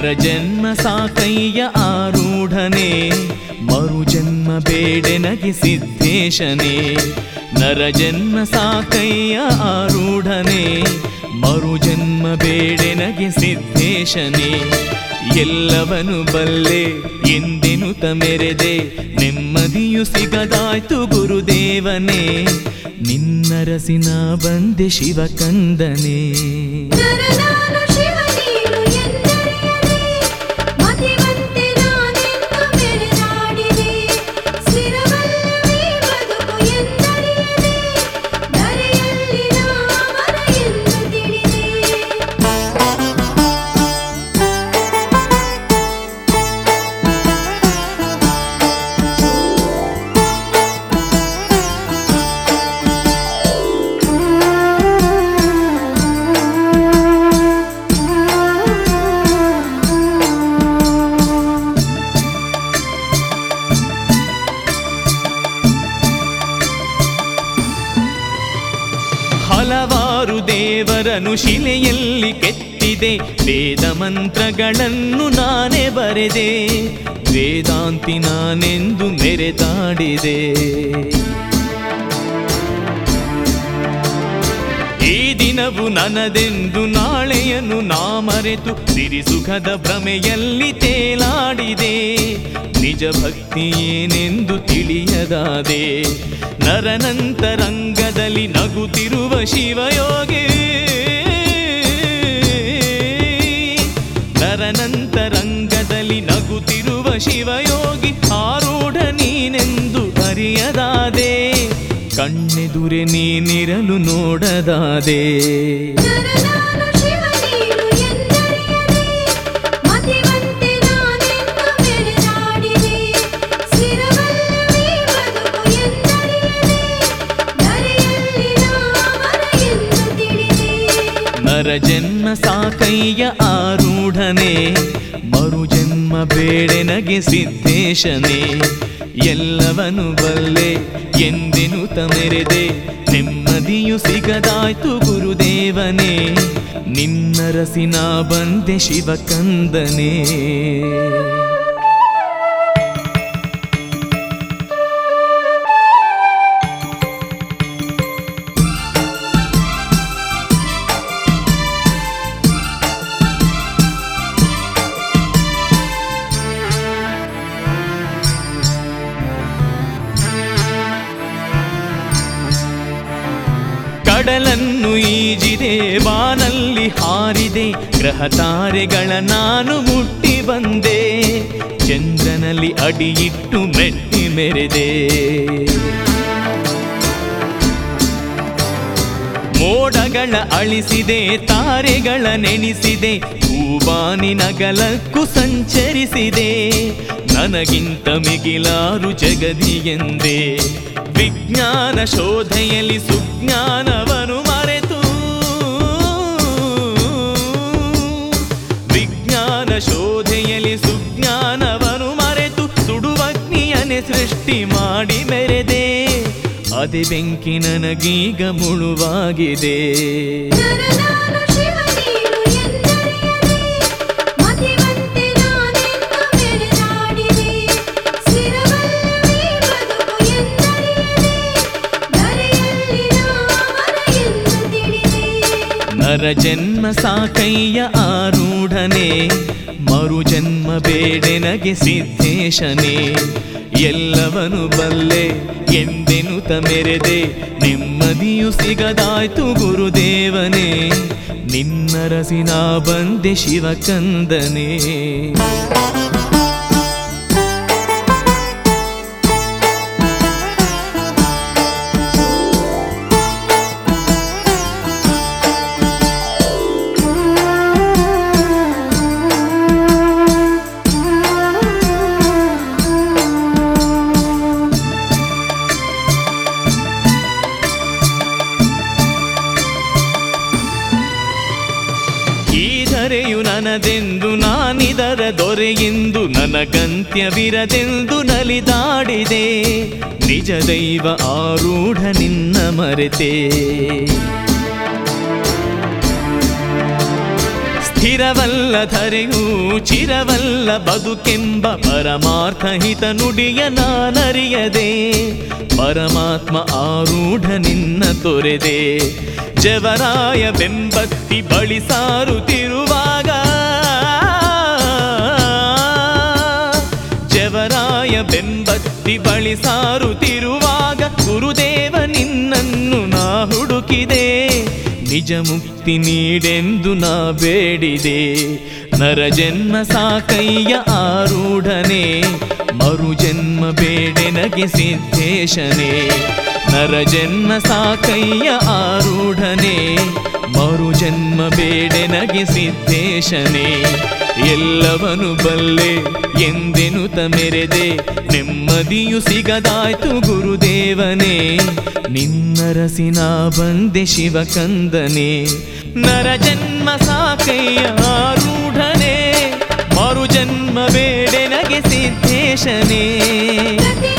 ನರಜನ್ಮ ಸಾಕಯ್ಯ ಆರೂಢನೆ ಮರುಜನ್ಮ ಬೇಡೆನಗೆ ಸಿದ್ದೇಶನೇ ನರಜನ್ಮ ಸಾಕಯ್ಯ ಆರೂಢನೆ ಮರುಜನ್ಮ ಬೇಡೆನಗೆ ಸಿದ್ದೇಶನೇ ಎಲ್ಲವನು ಬಲ್ಲೆ ಎಂದೆನುತ ಮೆರೆದೆ ನೆಮ್ಮದಿಯು ಸಿಗದಾಯ್ತು ಗುರುದೇವನೇ ನಿನ್ನರಸಿನ ಬಂದೆ ಶಿವಕಂದನೇ ನರನಾನು ಶಿವ ನೀನು ಎಂದರಿಯದೆ ಮತಿವಂತೆ ನಾನೆಂದು ಮೆರೆದಾಡಿದೆ ಸ್ಥಿರವಲ್ಲವೇ ಬದುಕು ಎಂದರಿಯದೆ ಧರೆಯಲ್ಲಿ ನಾ ಅಮರ ಎಂದು ತಿಳಿದೆ ಹಲವಾರು ದೇವರನು ಶಿಲೆಯಲ್ಲಿ ಕೆತ್ತಿದೆ ವೇದ ಮಂತ್ರಗಳನ್ನು ನಾನೇ ಬರೆದೆ ವೇದಾಂತಿ ನಾನೆಂದು ಮೆರೆದಾಡಿದೆ ಈ ದಿನವು ನನದೆಂದು ನಾಳೆಯನ್ನು ನಾ ಮರೆತು ಸಿರಿ ಸುಖದ ಭ್ರಮೆಯಲ್ಲಿ ತೇಲಾಡಿದೆ ನಿಜ ಭಕ್ತಿ ಏನೆಂದು ತಿಳಿಯದಾದೆ ನರನಂತರಂಗದಲ್ಲಿ ನಗುತ್ತಿರುವ ಶಿವಯೋಗಿ ನರನಂತರಂಗದಲ್ಲಿ ನಗುತ್ತಿರುವ ಶಿವಯೋಗಿ ಆರೂಢ ನೀನೆಂದು ಅರಿಯದಾದೆ ಕಣ್ಣೆದುರೆ ನೀನಿರಲು ನೋಡದಾದೆ ನರನಾನು ಶಿವ ನೀನು ಎಂದರಿಯದೆ ಮತಿವಂತೆ ನಾನೆಂದು ಮೆರೆದಾಡಿದೆ ಸ್ಥಿರವಲ್ಲವೇ ಬದುಕು ಎಂದರಿಯದೆ ಧರೆಯಲ್ಲಿ ನಾ ಅಮರ ಎಂದು ತಿಳಿದೆ ನರಜನ್ಮ ಸಾಕಯ್ಯ ಆರೂಢನೆ ಮರುಜನ್ಮ ಬೇಡೆನಗೆ ಸಿದ್ದೇಶನೇ ಎಲ್ಲವನು ಬಲ್ಲೆ ಎಂದೆನುತ ಮೆರೆದೆ ನೆಮ್ಮದಿಯು ಸಿಗದಾಯ್ತು ಗುರುದೇವನೇ ನಿನ್ನರಸಿನ ಬಂದೆ ಶಿವಕಂದನೇ ಕಡಲನ್ನು ಈಜಿದೆ ಬಾನಲ್ಲಿ ಹಾರಿದೆ ಗ್ರಹ ತಾರೆಗಳ ನಾನು ಮುಟ್ಟಿ ಬಂದೆ ಚಂದ್ರನಲ್ಲಿ ಅಡಿಯಿಟ್ಟು ಮೆಟ್ಟಿ ಮೆರೆದೆ ಮೋಡಗಳ ಅಳಿಸಿದೆ ತಾರೆಗಳ ನೆನೆಸಿದೆ ಹೂವಾನಿನ ಗಲಕ್ಕೂ ಸಂಚರಿಸಿದೆ ನನಗಿಂತ ಮಿಗಿಲಾರು ಜಗದಿ ಎಂದೆ ವಿಜ್ಞಾನ ಶೋಧೆಯಲ್ಲಿ ಸುಜ್ಞಾನವನು ಮರೆತು ವಿಜ್ಞಾನ ಶೋಧೆಯಲ್ಲಿ ಸುಜ್ಞಾನವನು ಮರೆತು ಸುಡುವಗ್ನಿಯನೆ ಸೃಷ್ಟಿ ಮಾಡಿ ಮೆರೆದೆ ಅದೇ ಬೆಂಕಿ ನನಗೀಗ ಮುಳುವಾಗಿದೆ ನರನಾನು ಶಿವ ನೀನು ಎಂದರಿಯದೆ ಮತಿವಂತೆ ನಾನೆಂದು ಮೆರೆದಾಡಿದೆ ಸ್ಥಿರವಲ್ಲವೇ ಬದುಕು ಎಂದರಿಯದೆ ಧರೆಯಲ್ಲಿ ನಾ ಅಮರ ಎಂದು ತಿಳಿದೆ ನರಜನ್ಮ ಸಾಕಯ್ಯ ಆರೂಢನೆ ಮರುಜನ್ಮ ಬೇಡೆನಗೆ ಸಿದ್ದೇಶನೇ ಎಲ್ಲವನು ಬಲ್ಲೆ ಎಂದೆನುತ ಮೆರೆದೆ ನೆಮ್ಮದಿಯು ಸಿಗದಾಯ್ತು ಗುರುದೇವನೇ ನಿನ್ನರಸಿನ ಬಂದೆ ಶಿವಕಂದನೇ ಈ ಧರೆಯು ನನದೆಂದು ನಾನಿದರ ದೊರೆಯೆಂದು ನನಗಂತ್ಯವಿರದೆಂದು ನಲಿದಾಡಿದೆ ನಿಜ ದೈವ ಆರೂಢ ನಿನ್ನ ಸ್ಥಿರವಲ್ಲ ಧರೆಯೂ ಚಿರವಲ್ಲ ಬದುಕೆಂಬ ಪರಮಾರ್ಥ ಹಿತ ನುಡಿಯ ನಾನರಿಯದೆ ಪರಮಾತ್ಮ ಆರೂಢ ನಿನ್ನ ತೊರೆದೆ ಜವರಾಯ ಬೆಂಬತ್ತಿ ಬಳಿ ಸಾರುತ್ತಿರುವಾಗ ಜವರಾಯ ಬೆಂಬತ್ತಿ ಬಳಿ ಸಾರುತ್ತಿರುವಾಗ ಗುರುದೇವ ನಿನ್ನನ್ನು ನಾ ಹುಡುಕಿದೆ ನಿಜ ಮುಕ್ತಿ ನೀಡೆಂದು ನಾ ಬೇಡಿದೆ ನರ ಜನ್ಮ ಸಾಕಯ್ಯ ಆರೂಢನೆ ಮರು ಜನ್ಮ ಬೇಡೆನಗೆ ಸಿದ್ದೇಶನೇ ನರ ಜನ್ಮ ಸಾಕಯ್ಯ ಆರೂಢನೆ ಮರು ಜನ್ಮ ಬೇಡೆನಗೆ ಸಿದ್ದೇಶನೇ ಎಲ್ಲವನು ಬಲ್ಲೆ ಎಂದೆನುತ ಮೆರೆದೆ ನೆಮ್ಮದಿಯು ಸಿಗದಾಯ್ತು ಗುರುದೇವನೇ ನಿನ್ನರಸಿನ ಬಂದೆ ಶಿವಕಂದನೆ ನರ ಜನ್ಮ ಸಾಕಯ್ಯ ಆರೂಢನೆ ಮರು ಜನ್ಮ ಬೇಡೆನಗೆ ಸಿದ್ದೇಶನೇ ಪ್ರತಿ